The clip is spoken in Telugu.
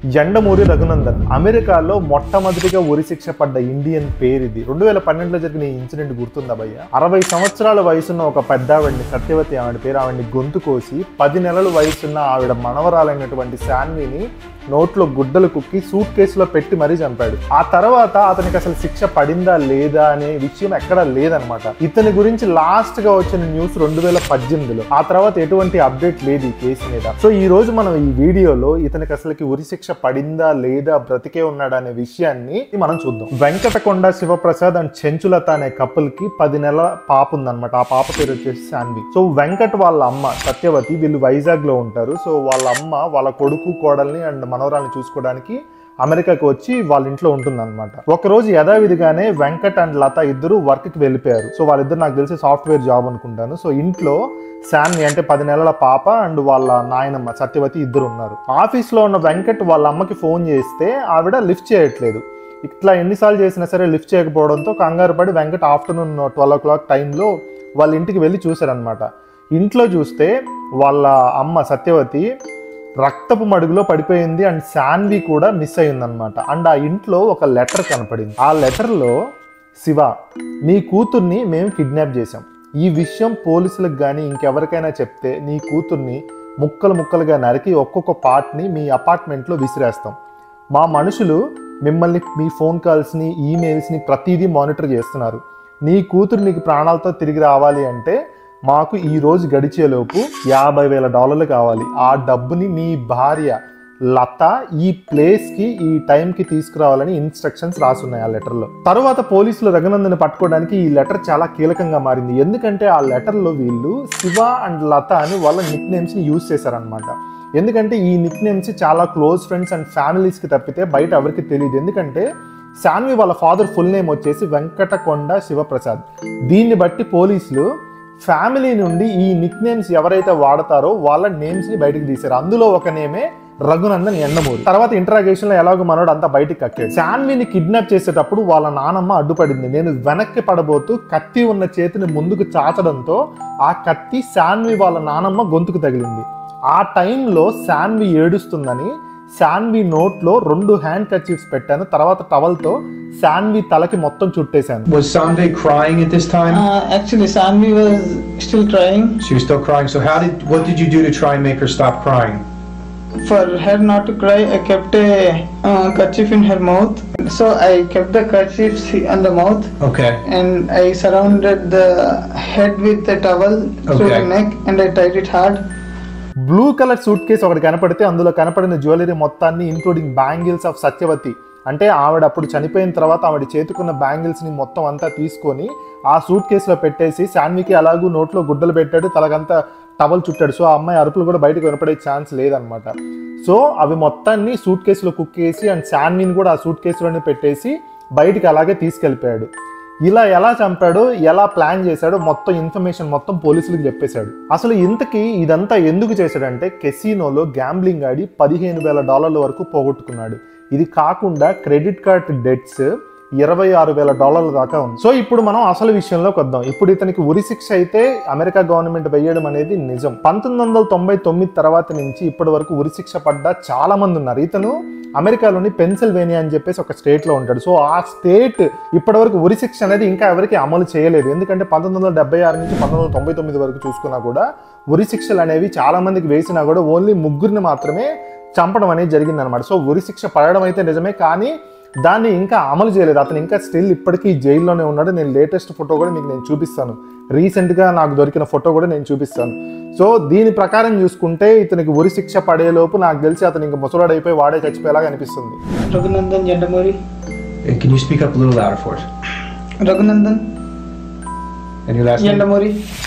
ఎండమూరి రఘునందన్ అమెరికాలో మొట్టమొదటిగా ఉరి శిక్ష పడ్డ ఇండియన్ పేరు ఇది రెండు వేల పన్నెండులో జరిగిన ఈ ఇన్సిడెంట్ గుర్తుందా భయ్య అరవై సంవత్సరాల వయసున్న ఒక పెద్ద ఆవిడ్ని సత్యవతి ఆవిడ పేరు ఆవిడ్ని గొంతు కోసి పది నెలల వయసున్న ఆవిడ మనవరాలైనటువంటి శాన్విని నోట్లో గుడ్డలు కుక్కి సూట్ కేసులో పెట్టి మరీ చంపాడు ఆ తర్వాత అతనికి అసలు శిక్ష పడిందా లేదా అనే విషయం ఎక్కడా లేదనమాట ఇతని గురించి లాస్ట్ గా వచ్చిన న్యూస్ రెండు వేల పద్దెనిమిదిలో ఆ తర్వాత ఎటువంటి అప్డేట్ లేదు ఈ కేసు మీద సో ఈ రోజు మనం ఈ వీడియోలో ఇతనికి అసలుకి ఉరి శిక్ష పడిందా లేదా బ్రతికే ఉన్నాడా అనే విషయాన్ని మనం చూద్దాం వెంకటకొండ శివప్రసాద్ అండ్ చెంచులత అనే కపుల్ కి పది నెలల పాప ఉందన్నమాట ఆ పాప పేరు వచ్చేసి శాన్వి సో వెంకట్ వాళ్ళ అమ్మ సత్యవతి వీళ్ళు వైజాగ్ లో ఉంటారు సో వాళ్ళ అమ్మ వాళ్ళ కొడుకు కోడల్ని అండ్ మనవరాల్ని చూసుకోవడానికి అమెరికాకి వచ్చి వాళ్ళ ఇంట్లో ఉంటుందన్నమాట ఒక రోజు యథావిధిగానే వెంకట్ అండ్ లత ఇద్దరు వర్క్ కి వెళ్ళిపోయారు సో వాళ్ళిద్దరు నాకు తెలిసి సాఫ్ట్వేర్ జాబ్ అనుకుంటాను సో ఇంట్లో శాన్వి అంటే పది నెలల పాప అండ్ వాళ్ళ నాయనమ్మ సత్యవతి ఇద్దరు ఉన్నారు ఆఫీస్ లో ఉన్న వెంకట్ వాళ్ళ అమ్మకి ఫోన్ చేస్తే ఆవిడ లిఫ్ట్ చేయట్లేదు ఇట్లా ఎన్నిసార్లు చేసినా సరే లిఫ్ట్ చేయకపోవడంతో కంగారు పడి Venkat afternoon twelve o'clock టైంలో వాళ్ళ ఇంటికి వెళ్ళి చూశారనమాట ఇంట్లో చూస్తే వాళ్ళ అమ్మ సత్యవతి రక్తపు మడుగులో పడిపోయింది అండ్ శాన్వి కూడా మిస్ అయిందనమాట అండ్ ఆ ఇంట్లో ఒక లెటర్ కనపడింది ఆ లెటర్లో శివ నీ కూతుర్ని మేము కిడ్నాప్ చేశాం ఈ విషయం పోలీసులకు కానీ ఇంకెవరికైనా చెప్తే నీ కూతుర్ని ముక్కలు ముక్కలుగా నరికి ఒక్కొక్క పార్ట్ని మీ అపార్ట్మెంట్లో విసిరేస్తాం మా మనుషులు మిమ్మల్ని మీ ఫోన్ కాల్స్ని ఈమెయిల్స్ని ప్రతిదీ మానిటర్ చేస్తున్నారు నీ కూతురు నీకు ప్రాణాలతో తిరిగి రావాలి అంటే మాకు ఈ రోజు గడిచేలోపు యాభై వేల డాలర్లు కావాలి ఆ డబ్బుని నీ భార్య లత ఈ ప్లేస్ కి ఈ టైం కి తీసుకురావాలని ఇన్స్ట్రక్షన్స్ రాసున్నాయి ఆ లెటర్ లో తర్వాత పోలీసులు రఘునందన్ పట్టుకోవడానికి ఈ లెటర్ చాలా కీలకంగా మారింది ఎందుకంటే ఆ లెటర్ లో వీళ్ళు శివ అండ్ లత అని వాళ్ళ నిక్ నేమ్స్ ని యూజ్ చేశారనమాట ఎందుకంటే ఈ నిక్ నేమ్స్ చాలా క్లోజ్ ఫ్రెండ్స్ అండ్ ఫ్యామిలీస్ కి తప్పితే బయట ఎవరికి తెలియదు ఎందుకంటే శాన్వి వాళ్ళ ఫాదర్ ఫుల్ నేమ్ వచ్చేసి వెంకటకొండ శివప్రసాద్ దీన్ని బట్టి పోలీసులు ఫ్యామిలీ నుండి ఈ నిక్ నేమ్స్ ఎవరైతే వాడతారో వాళ్ళ నేమ్స్ ని బయటకు తీశారు అందులో ఒక నేమే రఘునందన్ ఎండమూరి తర్వాత ఇంటరాగేషన్ లో ఎలాగో మనోడు అంతా బయటికి కక్కాడు శాన్విని కిడ్నాప్ చేసేటప్పుడు వాళ్ళ నానమ్మ అడ్డుపడింది నేను వెనక్కి పడబోతూ కత్తి ఉన్న చేతిని ముందుకు చాచడంతో ఆ కత్తి శాన్వి వాళ్ళ నానమ్మ గొంతుకు తగిలింది ఆ టైంలో శాన్వి ఏడుస్తుందని శాన్వి నోట్లో రెండు హ్యాండ్ కర్చీఫ్స్ పెట్టాను తర్వాత టవల్తో శాన్వి తలకి మొత్తం చుట్టేశాను Was Sanve crying at this time? Uh, actually, Sanvi was still crying. She was still crying. So how did what did you do to try and make her stop crying? For her not to cry, I kept a uh, kerchief in her mouth. So I kept the kerchief on the mouth Okay. and I surrounded the head with the towel through Okay. the neck and I tied it hard. Blue colour suitcase ఒకటి కనపడితే అందులో కనపడిన జ్యువెలరీ మొత్తాన్ని ఇంక్లూడింగ్ బ్యాంగిల్స్ ఆఫ్ సత్యవతి అంటే ఆవిడ అప్పుడు చనిపోయిన తర్వాత ఆవిడ చేతుకున్న బ్యాంగిల్స్ ని మొత్తం అంతా తీసుకొని ఆ సూట్ కేసులో పెట్టేసి శాన్వికి అలాగూ నోట్లో గుడ్డలు పెట్టాడు తలకంతా టవల్ చుట్టాడు సో ఆ అమ్మాయి అరుపులు కూడా బయటకు వినపడే ఛాన్స్ లేదనమాట సో అవి మొత్తాన్ని సూట్ కేసులో కుక్కేసి అండ్ శాన్విని కూడా ఆ సూట్ కేసులోనే పెట్టేసి బయటికి అలాగే తీసుకెళ్ళిపోయాడు ఇలా ఎలా చంపాడో ఎలా ప్లాన్ చేశాడో మొత్తం ఇన్ఫర్మేషన్ మొత్తం పోలీసులకు చెప్పేశాడు అసలు ఇంతకీ ఇదంతా ఎందుకు చేశాడంటే కెసినోలో గ్యాంబ్లింగ్ ఆడి పదిహేను వేల డాలర్ల వరకు పోగొట్టుకున్నాడు ఇది కాకుండా క్రెడిట్ కార్డ్ డెట్స్ ఇరవై ఆరు వేల డాలర్ల దాకా ఉంది సో ఇప్పుడు మనం అసలు విషయంలోకి వద్దాం ఇప్పుడు ఇతనికి ఉరి శిక్ష అయితే అమెరికా గవర్నమెంట్ వేయడం అనేది నిజం పంతొమ్మిది వందల తొంభై తొమ్మిది తర్వాత నుంచి ఇప్పటి వరకు ఉరి శిక్ష పడ్డ చాలా మంది ఉన్నారు ఇతను అమెరికాలోని పెన్సిల్వేనియా అని చెప్పేసి ఒక స్టేట్ లో ఉంటాడు సో ఆ స్టేట్ ఇప్పటివరకు ఉరి శిక్ష అనేది ఇంకా ఎవరికి అమలు చేయలేదు ఎందుకంటే పంతొమ్మిది వందల డెబ్బై ఆరు నుంచి పంతొమ్మిది వందల తొంభై తొమ్మిది వరకు చూసుకున్నా కూడా ఉరి శిక్షలు అనేవి చాలా మందికి వేసినా కూడా ఓన్లీ ముగ్గురిని మాత్రమే చంపడం అనేది జరిగిందనమాట సో ఉరి శిక్ష పడడం అయితే నిజమే కానీ దాన్ని ఇంకా అమలు చేయలేదు అతను ఇంకా స్టిల్ ఇప్పటికీ జైల్లోనే ఉన్నాడు నేను లేటెస్ట్ ఫోటో కూడా మీకు నేను చూపిస్తాను రీసెంట్గా నాకు దొరికిన ఫోటో కూడా నేను చూపిస్తాను సో దీని ప్రకారం చూసుకుంటే ఇతనికి ఉరి శిక్ష పడేలోపు నాకు తెలిసి అతను ఇంకా ముసలాడు అయిపోయి వాడే చచ్చిపోయేలాగా అనిపిస్తుంది Raghunandan Yandamuri. Uh, Can you speak up a little louder for us? Raghunandan And your last name? Yandamuri.